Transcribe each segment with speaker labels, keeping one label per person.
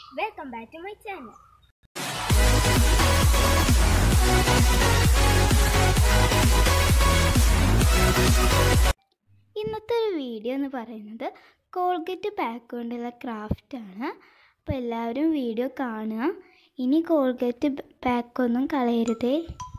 Speaker 1: welcome back to my channel
Speaker 2: ഇന്നത്തെ ഒരു video എന്ന് പറയുന്നത് കോൾഗേറ്റ് പാക്ക് കൊണ്ടുള്ള ക്രാഫ്റ്റാണ് അപ്പോൾ എല്ലാവരും വീഡിയോ കാണുക ഇനി കോൾഗേറ്റ് പാക്കൊന്നും കളയരുതേ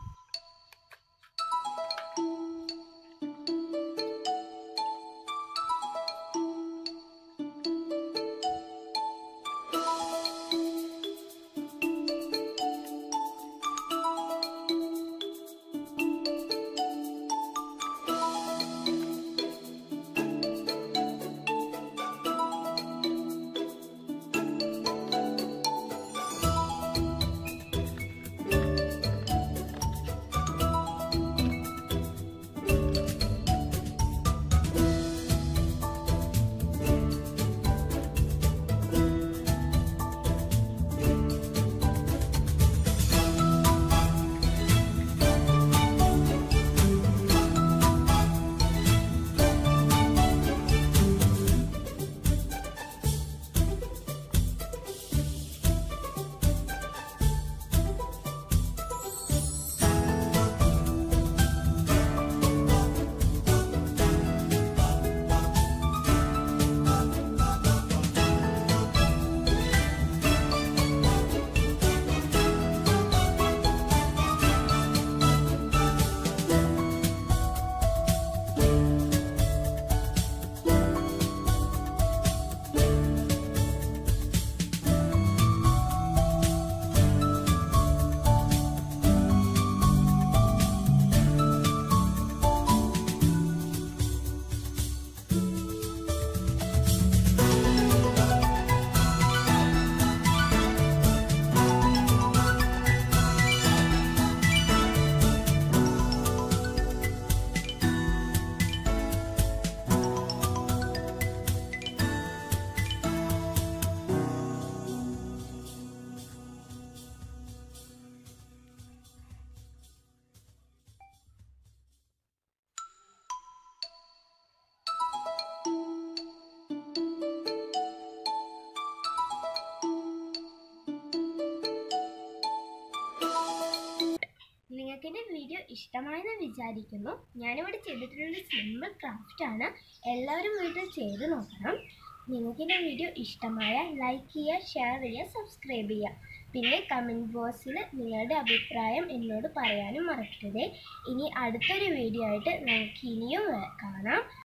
Speaker 1: നിങ്ങൾക്ക് എൻ്റെ വീഡിയോ ഇഷ്ടമായെന്ന് വിചാരിക്കുന്നു ഞാനിവിടെ ചെയ്തിട്ടുള്ള സിമ്പിൾ ക്രാഫ്റ്റ് ആണ് എല്ലാവരും വീട്ടിൽ ചെയ്ത് നോക്കണം നിങ്ങൾക്ക് എൻ്റെ വീഡിയോ ഇഷ്ടമായ ലൈക്ക് ചെയ്യുക ഷെയർ ചെയ്യുക സബ്സ്ക്രൈബ് ചെയ്യുക പിന്നെ കമൻറ്റ് ബോക്സിൽ നിങ്ങളുടെ അഭിപ്രായം എന്നോട് പറയാനും മറക്കരുത് ഇനി അടുത്തൊരു വീഡിയോ ആയിട്ട് നമുക്ക് ഇനിയും വ- കാണാം